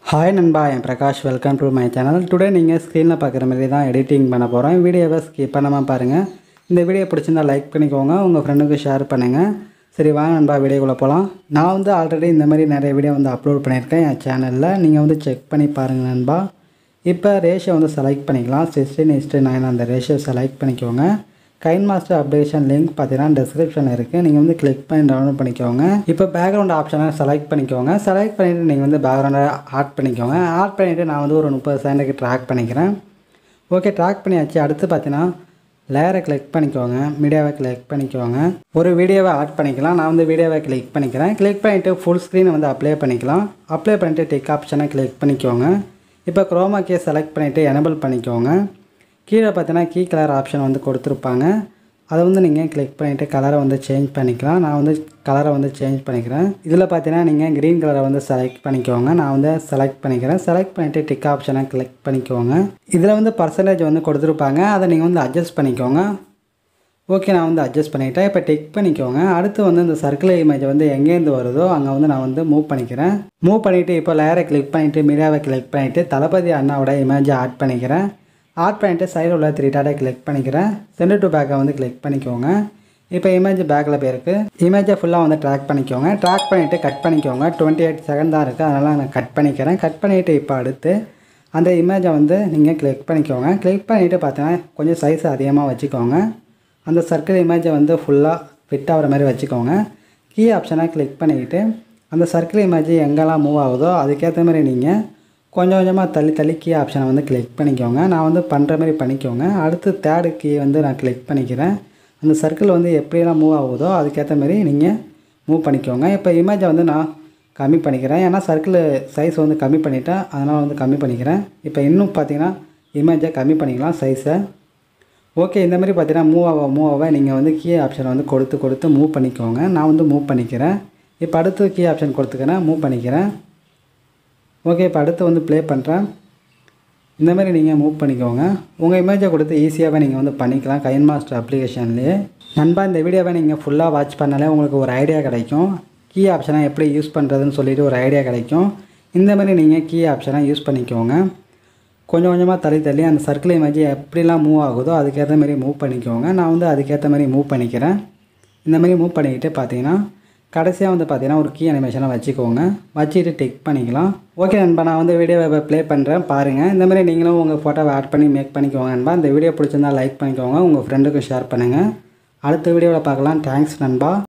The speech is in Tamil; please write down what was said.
ஹாய் நண்பா என் Prakash welcome to my channel today நீங்கள் ஸ்க்ரீனில் பார்க்குற மாதிரி தான் எடிட்டிங் பண்ண போகிறேன் வீடியோவை ஸ்கிப் பண்ணாமல் பாருங்கள் இந்த வீடியோ பிடிச்சிருந்தா லைக் பண்ணிக்கோங்க உங்கள் ஃப்ரெண்டுக்கு ஷேர் பண்ணுங்கள் சரி வாங்க நண்பா வீடியோக்குள்ளே போகலாம் நான் வந்து ஆல்ரெடி இந்த மாதிரி நிறைய வீடியோ வந்து அப்லோட் பண்ணியிருக்கேன் என் சேனலில் நீங்கள் வந்து செக் பண்ணி பாருங்கள் நண்பா இப்போ ரேஷியோ வந்து செலக்ட் பண்ணிக்கலாம் சிக்ஸ்டீன் இஸ்ட்டு நைன் அந்த ரேஷியோ செலக்ட் பண்ணிக்கோங்க கைன் மாஸ்டர் அப்டேஷன் லிங்க் பார்த்தீங்கன்னா டிஸ்கிரிப்ஷன் இருக்குது நீங்கள் வந்து கிளிக் பண்ணி டவுன்லோட் பண்ணிக்கோங்க இப்போ பேக்ரவுண்ட் ஆப்ஷனை செலக்ட் பண்ணிக்கோங்க செலக்ட் பண்ணிவிட்டு நீங்கள் வந்து பேக்ரவுண்டை ஆட் பண்ணிக்கோங்க ஆட் பண்ணிவிட்டு நான் வந்து ஒரு முப்பது செகண்டுக்கு ட்ராக் பண்ணிக்கிறேன் ஓகே ட்ராக் பண்ணியாச்சு அடுத்து பார்த்தீங்கன்னா லேயரை கிளிக் பண்ணிக்கோங்க மீடியாவை கிளிக் பண்ணிக்கோங்க ஒரு வீடியோவை ஆட் பண்ணிக்கலாம் நான் வந்து வீடியோவை கிளிக் பண்ணிக்கிறேன் கிளிக் பண்ணிவிட்டு ஃபுல் ஸ்க்ரீனை வந்து அப்ளை பண்ணிக்கலாம் அப்ளை பண்ணிவிட்டு டிக் ஆப்ஷனை கிளிக் பண்ணிக்கோங்க இப்போ குரோமா கே செலக்ட் பண்ணிவிட்டு எனபிள் பண்ணிக்கோங்க கீழே பார்த்தீங்கன்னா கீ கலர் ஆப்ஷன் வந்து கொடுத்துருப்பாங்க அதை வந்து நீங்கள் கிளிக் பண்ணிவிட்டு கலரை வந்து சேஞ்ச் பண்ணிக்கலாம் நான் வந்து கலரை வந்து சேஞ்ச் பண்ணிக்கிறேன் இதில் பார்த்தீங்கன்னா நீங்கள் க்ரீன் கலரை வந்து செலக்ட் பண்ணிக்கோங்க நான் வந்து செலக்ட் பண்ணிக்கிறேன் செலக்ட் பண்ணிவிட்டு டிக் ஆப்ஷனை கிளிக் பண்ணிக்கோங்க இதில் வந்து பர்சன்டேஜ் வந்து கொடுத்துருப்பாங்க அதை நீங்கள் வந்து அட்ஜஸ்ட் பண்ணிக்கோங்க ஓகே நான் வந்து அட்ஜஸ்ட் பண்ணிக்கிட்டேன் இப்போ டிக் பண்ணிக்கோங்க அடுத்து வந்து இந்த சர்க்கிள் இமேஜ் வந்து எங்கேருந்து வருதோ அங்கே வந்து நான் வந்து மூவ் பண்ணிக்கிறேன் மூவ் பண்ணிவிட்டு இப்போ லேயரை கிளிக் பண்ணிவிட்டு மீடியாவை கிளிக் பண்ணிவிட்டு தளபதி அண்ணாவோட இமேஜை ஆட் பண்ணிக்கிறேன் ஆட் பண்ணிவிட்டு சைடில் உள்ள த்ரீ டாட்டை கிளிக் பண்ணிக்கிறேன் சென்டர் டு பேக்கை வந்து கிளிக் பண்ணிக்கோங்க இப்போ இமேஜ் பேக்கில் போயிருக்கு இமேஜை ஃபுல்லாக வந்து ட்ராக் பண்ணிக்கோங்க ட்ராக் பண்ணிவிட்டு கட் பண்ணிக்கோங்க டுவெண்ட்டி எயிட் செகண்ட் தான் இருக்குது அதனால் நான் கட் பண்ணிக்கிறேன் கட் பண்ணிவிட்டு இப்போ அடுத்து அந்த இமேஜை வந்து நீங்கள் கிளிக் பண்ணிக்கோங்க கிளிக் பண்ணிவிட்டு பார்த்தீங்கன்னா கொஞ்சம் சைஸ் அதிகமாக வச்சுக்கோங்க அந்த சர்க்கிள் இமேஜை வந்து ஃபுல்லாக ஃபிட் ஆகிற மாதிரி வச்சுக்கோங்க கீ ஆப்ஷனை கிளிக் பண்ணிக்கிட்டு அந்த சர்க்கிள் இமேஜ் எங்கெல்லாம் மூவ் ஆகுதோ அதுக்கேற்ற மாதிரி நீங்கள் கொஞ்சம் கொஞ்சமாக தள்ளி தள்ளி கீ ஆப்ஷனை வந்து கிளிக் பண்ணிக்கோங்க நான் வந்து பண்ணுற மாதிரி பண்ணிக்கோங்க அடுத்து தேர்டு கீ வந்து நான் கிளிக் பண்ணிக்கிறேன் அந்த சர்க்கிள் வந்து எப்படியெல்லாம் மூவ் ஆகுதோ அதுக்கேற்ற மாதிரி நீங்கள் மூவ் பண்ணிக்கோங்க இப்போ இமேஜை வந்து நான் கம்மி பண்ணிக்கிறேன் ஏன்னா சர்க்கிள் சைஸ் வந்து கம்மி பண்ணிட்டேன் அதனால் வந்து கம்மி பண்ணிக்கிறேன் இப்போ இன்னும் பார்த்தீங்கன்னா இமேஜை கம்மி பண்ணிக்கலாம் சைஸை ஓகே இந்த மாதிரி பார்த்தீங்கன்னா மூவ் ஆக மூவ் ஆக நீங்கள் வந்து கீ ஆப்ஷனை வந்து கொடுத்து கொடுத்து மூவ் பண்ணிக்கோங்க நான் வந்து மூவ் பண்ணிக்கிறேன் இப்போ அடுத்து கீ ஆப்ஷன் கொடுத்துக்கிறேன் மூவ் பண்ணிக்கிறேன் ஓகே இப்போ அடுத்து வந்து ப்ளே பண்ணுறேன் இந்த மாதிரி நீங்கள் மூவ் பண்ணிக்கோங்க உங்கள் இமேஜை கொடுத்து ஈஸியாகவே நீங்கள் வந்து பண்ணிக்கலாம் கைன் மாஸ்டர் அப்ளிகேஷன்லேயே நண்பா இந்த வீடியோவை நீங்கள் ஃபுல்லாக வாட்ச் பண்ணாலே உங்களுக்கு ஒரு ஐடியா கிடைக்கும் கீ ஆப்ஷனை எப்படி யூஸ் பண்ணுறதுன்னு சொல்லிட்டு ஒரு ஐடியா கிடைக்கும் இந்த மாதிரி நீங்கள் கீ ஆப்ஷனை யூஸ் பண்ணிக்கோங்க கொஞ்சம் கொஞ்சமாக தள்ளி தள்ளி அந்த சர்க்கிள் இமேஜ் எப்படிலாம் மூவ் ஆகுதோ அதுக்கேற்ற மாதிரி மூவ் பண்ணிக்கோங்க நான் வந்து அதுக்கேற்ற மாதிரி மூவ் பண்ணிக்கிறேன் இந்த மாதிரி மூவ் பண்ணிக்கிட்டு பார்த்தீங்கன்னா கடைசியாக வந்து பார்த்தீங்கன்னா ஒரு கீ அனிமேஷனை வச்சுக்கோங்க வச்சுட்டு டிக் பண்ணிக்கலாம் ஓகே நண்பா நான் வந்து வீடியோவை ப்ளே பண்ணுறேன் பாருங்கள் இந்த மாதிரி நீங்களும் உங்கள் ஃபோட்டோவை ஆட் பண்ணி மேக் பண்ணிக்கோங்க நண்பா இந்த வீடியோ பிடிச்சிருந்தா லைக் பண்ணிக்கோங்க உங்கள் ஃப்ரெண்டுக்கும் ஷேர் பண்ணுங்கள் அடுத்த வீடியோவில் பார்க்கலாம் தேங்க்ஸ் நண்பா